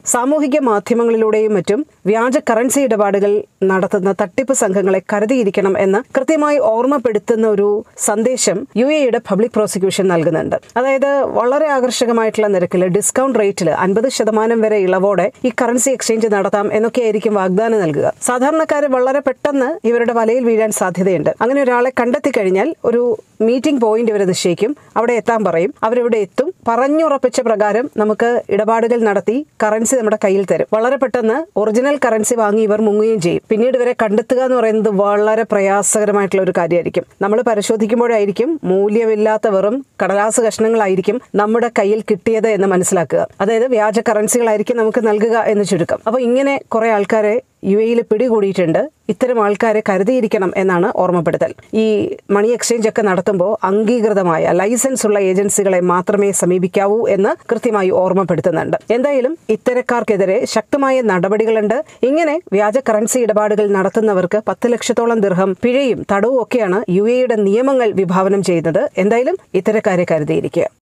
സാമൂഹിക മാധ്യമങ്ങളിലൂടെയും മറ്റും വ്യാജ കറൻസി ഇടപാടുകൾ നടത്തുന്ന തട്ടിപ്പ് സംഘങ്ങളെ കരുതിയിരിക്കണം എന്ന് കൃത്യമായി ഓർമ്മപ്പെടുത്തുന്ന ഒരു സന്ദേശം യു എയുടെ പബ്ലിക് പ്രോസിക്യൂഷൻ നൽകുന്നുണ്ട് അതായത് വളരെ ആകർഷകമായിട്ടുള്ള നിരക്കിൽ ഡിസ്കൗണ്ട് റേറ്റിൽ അൻപത് ശതമാനം വരെ ഇളവോടെ ഈ കറൻസി എക്സ്ചേഞ്ച് നടത്താം എന്നൊക്കെയായിരിക്കും വാഗ്ദാനം നൽകുക സാധാരണക്കാർ വളരെ പെട്ടെന്ന് ഇവരുടെ വലയിൽ വീഴാൻ സാധ്യതയുണ്ട് അങ്ങനെ ഒരാളെ കണ്ടെത്തി കഴിഞ്ഞാൽ ഒരു മീറ്റിംഗ് പോയിന്റ് ഇവർ നിശ്ചയിക്കും അവിടെ എത്താൻ പറയും അവരിവിടെ എത്തും പറഞ്ഞുറപ്പിച്ച പ്രകാരം നമുക്ക് ഇടപാടുകൾ നടത്തി കറൻസി നമ്മുടെ കയ്യിൽ തരും വളരെ പെട്ടെന്ന് ഒറിജിനൽ കറൻസി വാങ്ങി ഇവർ മുങ്ങുകയും ചെയ്യും പിന്നീട് ഇവരെ കണ്ടെത്തുക എന്ന് പറയുന്നത് വളരെ പ്രയാസകരമായിട്ടുള്ള ഒരു കാര്യമായിരിക്കും നമ്മൾ പരിശോധിക്കുമ്പോഴായിരിക്കും മൂല്യമില്ലാത്ത വെറും കടലാസ് കഷ്ണങ്ങളായിരിക്കും നമ്മുടെ കയ്യിൽ കിട്ടിയത് എന്ന് മനസ്സിലാക്കുക അതായത് വ്യാജ കറൻസികളായിരിക്കും നമുക്ക് നൽകുക എന്ന് ചുരുക്കം അപ്പോൾ ഇങ്ങനെ കുറെ ആൾക്കാരെ യു എയിൽ പിടികൂടിയിട്ടുണ്ട് ഇത്തരം ആൾക്കാരെ കരുതിയിരിക്കണം എന്നാണ് ഓർമ്മപ്പെടുത്തൽ ഈ മണി എക്സ്ചേഞ്ച് ഒക്കെ നടത്തുമ്പോൾ അംഗീകൃതമായ ലൈസൻസ് ഉള്ള ഏജൻസികളെ മാത്രമേ സമീപിക്കാവൂ എന്ന് കൃത്യമായി ഓർമ്മപ്പെടുത്തുന്നുണ്ട് എന്തായാലും ഇത്തരക്കാർക്കെതിരെ ശക്തമായ നടപടികളുണ്ട് ഇങ്ങനെ വ്യാജ കറൻസി ഇടപാടുകൾ നടത്തുന്നവർക്ക് പത്ത് ലക്ഷത്തോളം ദിർഹം പിഴയും തടവും ഒക്കെയാണ് യു എയുടെ നിയമങ്ങൾ വിഭാവനം ചെയ്യുന്നത് എന്തായാലും ഇത്തരക്കാരെ കരുതിയിരിക്കുക